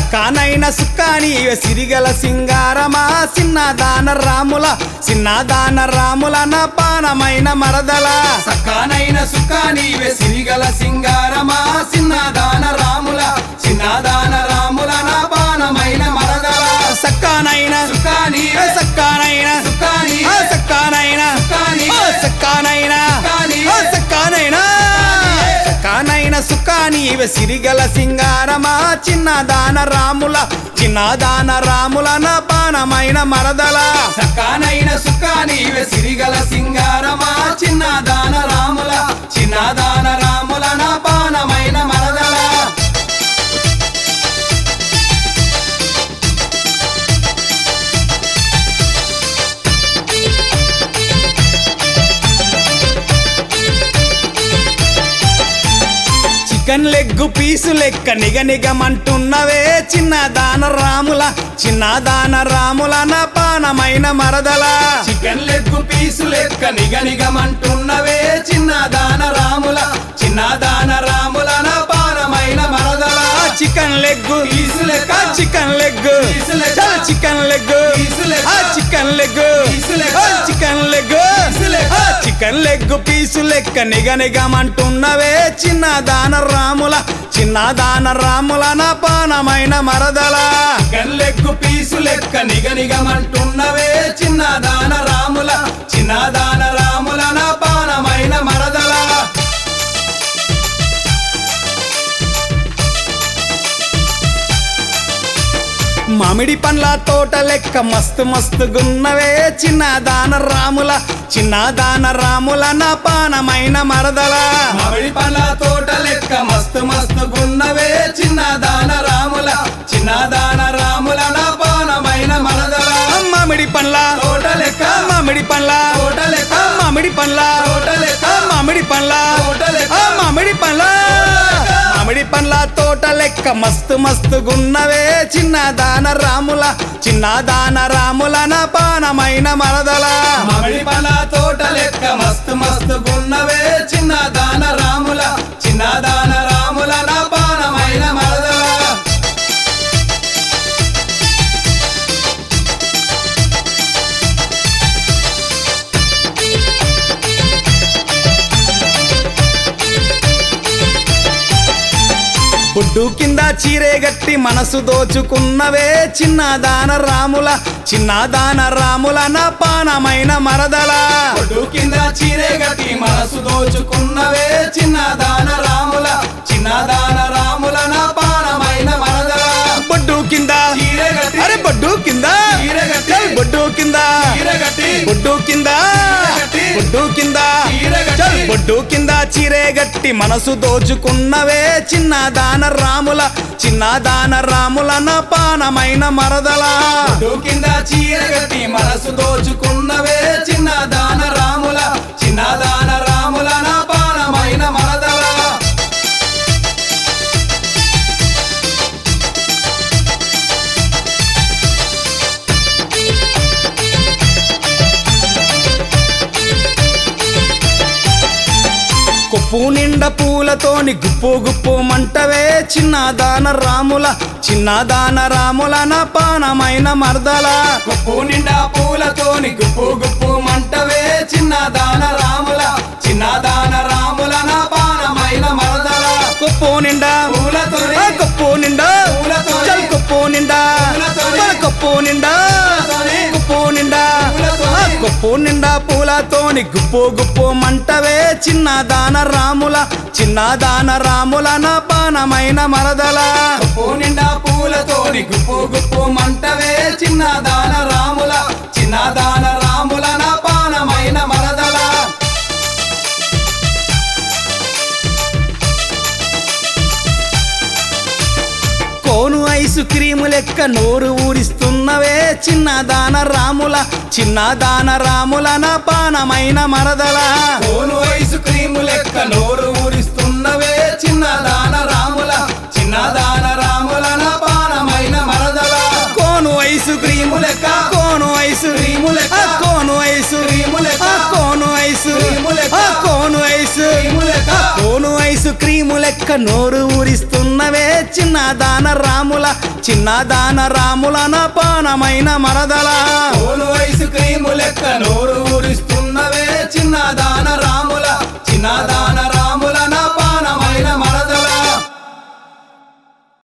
సక్కానైన సుక్కాని సిరిగల సింగారమా చిన్నదాన రాముల చిన్నదాన రాముల నా పానమైన మరదల సక్కానైన సుఖానీవే సిరిగల సింగారమా చిన్నదాన రాముల చిన్నదాన రాముల నా బాణమైన మరదల సక్కానైన సుఖానీవే సక్కానైన సుఖాని ఆ సక్కానైన సుఖాని ఆ సక్కానైన సుక్కాని. ఆ సక్కానైన సక్కానైన సుఖానీవే సిరిగల సింగారమా చిన్నదాన రాముల చిన్నదాన రాముల నా పానమైన మరదల సక్కానైన సుఖానీవే సిరిగల సింగారమా చిన్నదాన రాముల చిన్నదాన రాముల నా బాణమైన మరదల చికెన్ లెగ్గు పీసు లెక్క నిగ నిగమంటున్నవే చిన్నదాన రాముల చిన్నదాన రాముల నా పానమైన మరదల చికెన్ లెగ్గు పీసు లెక్క నిగ నిగమంటున్నవే చిన్నదాన రాముల చిన్నదాన రాముల నా బాణమైన మరదల ఆ చికెన్ లెగ్గు పీసు లెక్క ఆ చికెన్ లెగ్గు పీసు లెక్క. చల్ చికెన్ లెగ్గు పీసు లెక్క. ఆ చికెన్ లెగ్గు పీసు లెక్క. ఆ చికెన్ లెగ్గు పీసు లెక్క. ఆ చికెన్ లెగ్గు పీసు లెక్క నిగ నిగమంటున్నవే చిన్నదాన రాముల చిన్నదాన రాముల నా పానమైన మరదల చికెన్ లెగ్గు పీసు లెక్క నిగ నిగమంటున్నవే చిన్నదాన రాముల చిన్నదాన రాముల నా బాణమైన మరదల మామిడి పండ్ల తోట లెక్క మస్తు మస్తు గున్నవే చిన్నదాన రాముల చిన్నదాన రాముల నా పానమైన మరదల మామిడి పండ్ల తోట లెక్క మస్తు మస్తు గున్నవే చిన్నదాన రాముల చిన్నదాన రాముల నా బాణమైన మరదల మామిడి పండ్ల తోట లెక్క మామిడి పండ్ల తోట లెక్క మామిడి పండ్ల తోట లెక్క మామిడి పండ్ల తోట లెక్క మామిడి పండ్ల మామిడి పండ్ల తోట లెక్క మస్తు మస్తు గున్నవే చిన్నదాన రాముల చిన్నదాన రాముల నా పానమైన మరదల మామిడి పండ్ల తోట లెక్క మస్తు మస్తు గున్నవే చిన్నదాన రాముల చిన్నదాన రాముల నా బాణమైన మరదల బొడ్డు కింద చీరే గట్టి మనసు దోచుకున్నవే చిన్నదాన రాముల చిన్నదాన రాముల నా పానమైన మరదల ఒడ్డు కింద చీరే గట్టి మనసు దోచుకున్నవే చిన్నదాన రాముల చిన్నదాన రాముల నా బాణమైన మరదల బొడ్డు కింద చీరే గట్టి అరే బొడ్డు కింద చీరే గట్టి చల్ బొడ్డు కింద చీరే గట్టి బొడ్డు కింద గట్టి. బొడ్డు కింద చీరే గట్టి. చల్ బొడ్డు కింద చీరే గట్టి మనసు దోచుకున్నవే చిన్నదాన రాముల చిన్నదాన రాముల నా పానమైన మరదల ఒడ్డు కింద చీరే గట్టి మనసు దోచుకున్నవే చిన్నదాన రాముల చిన్నదాన రాముల నా బాణమైన మరదల కొప్పు నిండా పూలతోని గుప్పు గుప్పు మంటవే చిన్నదాన రాముల చిన్నదాన రాముల నా పానమైన మరదల గుప్పు నిండా పూలతోని గుప్పు గుప్పు మంటవే చిన్నదాన రాముల చిన్నదాన రాముల నా బాణమైన మరదల కొప్పు నిండా పూలతోని ఆ కొప్పు నిండా పూలతోని చల్ కొప్పు నిండా పూలతోని మన కొప్పు నిండా పూలతోని కొప్పు నిండా పూలతోని ఆ కొప్పు నిండా పూలతోని గుప్పు గుప్పు మంటవే చిన్నదాన రాముల చిన్నదాన రాముల నా పానమైన మరదల గుప్పు నిండా పూలతోని గుప్పు గుప్పు మంటవే చిన్నదాన రాముల చిన్నదాన రాముల నా బాణమైన మరదల కోను ఐసు క్రీము లెక్క నోరు ఊరిస్తున్నవే చిన్నదాన రాముల చిన్నదాన రాముల నా పానమైన మరదల కోను ఐసు క్రీము లెక్క నోరు ఊరిస్తున్నవే చిన్నదాన రాముల చిన్నదాన రాముల నా బాణమైన మరదల కోను ఐసు క్రీము లెక్క. కోను ఐసు క్రీము లెక్క. ఆ కోను ఐసు క్రీము లెక్క. ఆ కోను ఐసు క్రీము లెక్క. ఆ కోను ఐసు క్రీము లెక్క. ఆ కోను ఐసు క్రీము లెక్క లెక్క నోరు ఊరిస్తున్నవే చిన్నదాన రాముల చిన్నదాన రాముల నా పానమైన మరదలా కోను ఐస్ క్రీము లెక్క నోరు ఊరిస్తున్న